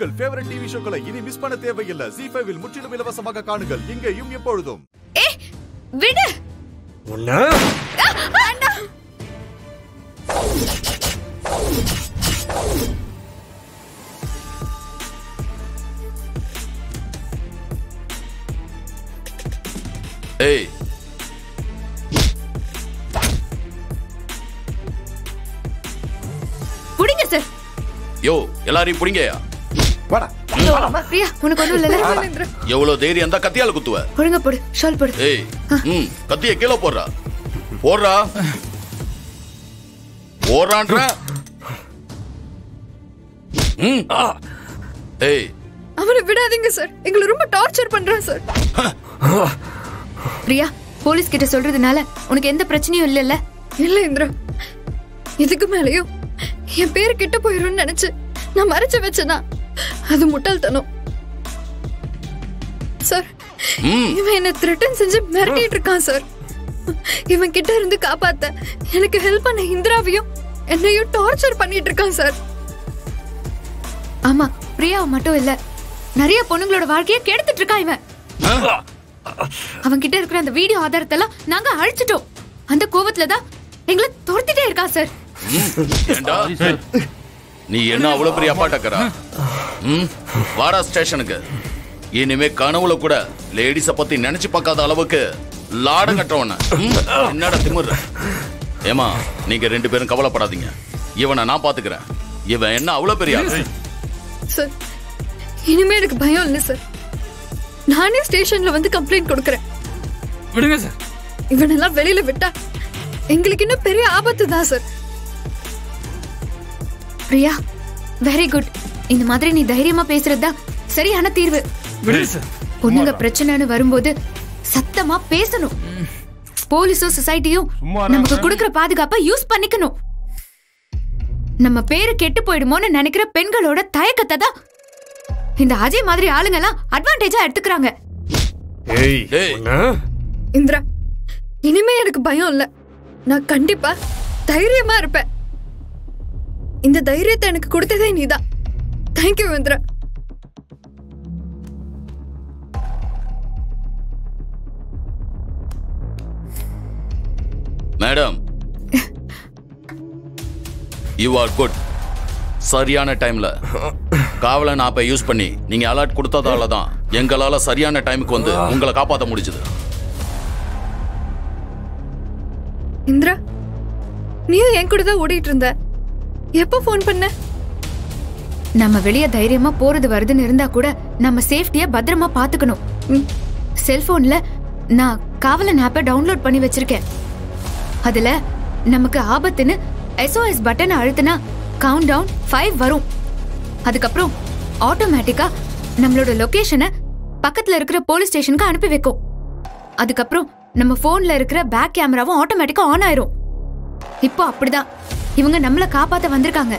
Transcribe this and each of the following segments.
உங்கள் favourite TV ஷோக்களை இனி miss பண்ண தேவையில்லை ஜி ஃபைவில் முற்றிலும் இலவசமாக காணுங்கள் இங்கேயும் எப்பொழுதும் ஏ விடு உன்ன ஆ, வேண்டாம் ஏய் புடிங்க சார் யோ எல்லாரையும் புடிங்கயா வாடா பிரியா உனக்கு ஒண்ணும் இல்லல எவ்வளவு தைரியம் இருந்தா கத்தியால குத்துவ ஒழுங்கா போடு ஷால் போடு ஏய் ம் கத்திய கீழே போடுறா போடுறா போடுறான்ற ம் ஏய் அவனை விடாதீங்க சார் எங்களை ரொம்ப டார்ச்சர் பண்றான் சார் பிரியா போலீஸ் கிட்ட சொல்றதுனால உனக்கு எந்த பிரச்சனையும் இல்லல்ல இல்ல இந்திரா இதுக்கு மேலயும் என் பேரு கிட்ட போயிரும்னு நினைச்சு நான் மறைச்சு வச்சனா அது முட்டாள்தனம் சார் ம் இவன் என்ன த்ரெட்டன் செஞ்சு மிரட்டிட்டு இருக்கான் சார் இவன் கிட்ட இருந்து காப்பாத்த எனக்கு ஹெல்ப் பண்ண இந்திராவையும் என்னையும் டார்ச்சர் பண்ணிட்டு இருக்கான் சார் ஆமா பிரியாவை மட்டும் இல்ல நிறைய பொண்ணுங்களோட வாழ்க்கைய கெடுத்துட்டு இருக்கான் இவன் அவன் கிட்ட இருக்கிற அந்த வீடியோ ஆதாரத்தெல்லாம் நாங்க அழிச்சிட்டோம் அந்த கோவத்துல தான் எங்களை துரத்திட்டே இருக்கான் சார் ஏண்டா நீ என்ன அவ்வளவு பெரிய அப்பாட்டக்கரா ம் வாடா ஸ்டேஷனுக்கு இனிமே கனவுல கூட லேடிஸ பத்தி நினைச்சு பார்க்காத அளவுக்கு லாடம் கட்டுறவன என்னடா திமிர்ற ஏமா நீங்க ரெண்டு பேரும் கவலைப்படாதீங்க இவனை நான் பாத்துக்கிறேன் இவன் என்ன அவ்வளவு பெரிய ஆளு? சார் இனிமே எனக்கு பயம் இல்லை சார் நானே ஸ்டேஷன்ல வந்து கம்ப்ளைண்ட் கொடுக்கறேன் விடுங்க சார் இவனெல்லாம் வெளியில விட்டா எங்களுக்கு இன்னும் பெரிய ஆபத்து தான் சார் பிரியா வெரி குட் இந்த மாதிரி நீ தைரியமா பேசுறதுதான் சரியான தீர்வு விடுங்க சார் பொண்ணுங்க பிரச்சனைன்னு வரும்போது சத்தமா பேசணும் போலீஸும் சொசைட்டியும் நமக்கு கொடுக்கிற பாதுகாப்பை யூஸ் பண்ணிக்கணும் நம்ம பேரு கெட்டு போயிடுமோன்னு நினைக்கிற பெண்களோட தயக்கத்தை தான் இந்த அஜய் மாதிரி ஆளுங்க எல்லாம் அட்வான்டேஜா எடுத்துக்கிறாங்க ஏய் ஏய். உன்ன இந்திரா இனிமே எனக்கு பயம் இல்ல நான் கண்டிப்பா தைரியமா இருப்பேன் இந்த தைரியத்தை எனக்கு கொடுத்ததே நீதான் thank you Indira madam you are good சரியான டைம்ல காவலன் ஆப்பை யூஸ் பண்ணி நீங்க அலர்ட் கொடுத்ததால தான் எங்களால சரியான டைமுக்கு வந்து உங்களை காப்பாற்ற முடிஞ்சது இந்திரா நீயும் என் கூட தான் ஓடிட்டு இருந்த எப்போ ஃபோன் பண்ண நம்ம வெளிய தைரியமா போறது வருதுன்னு இருந்தா கூட நம்ம சேஃப்டிய பத்திரமா பாத்துக்கணும் செல்போன்ல நான் காவலன் ஆப்பை டவுன்லோட் பண்ணி வச்சிருக்கேன் அதுல நமக்கு ஆபத்துன்னு எஸ்ஓஎஸ் பட்டனை அழுத்தினா கவுண்ட் டவுன் ஃபைவ் வரும் அதுக்கப்புறம் ஆட்டோமேட்டிக்கா நம்மளோட லொகேஷனை பக்கத்துல இருக்கிற போலீஸ் ஸ்டேஷனுக்கு அனுப்பி வைக்கும் அதுக்கப்புறம் நம்ம போன்ல இருக்கிற பேக் கேமராவும் ஆட்டோமேட்டிக்கா ஆன் ஆயிரும் இப்போ அப்படிதான் இவங்க நம்மள காப்பாத்த வந்திருக்காங்க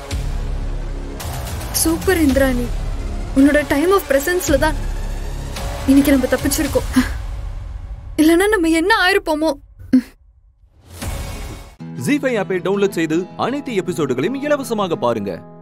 சூப்பர் இந்திராணி உன்னோட டைம் ஆஃப் பிரசன்ஸ்ல தான் இன்னைக்கு நம்ம தப்பிச்சிருக்கோம் இல்லனா நம்ம என்ன ஆயிருப்போமோ ஜி ஃபைவ் ஆப்பை டவுன்லோட் செய்து அனைத்து எபிசோடுகளையும் இலவசமாக பாருங்க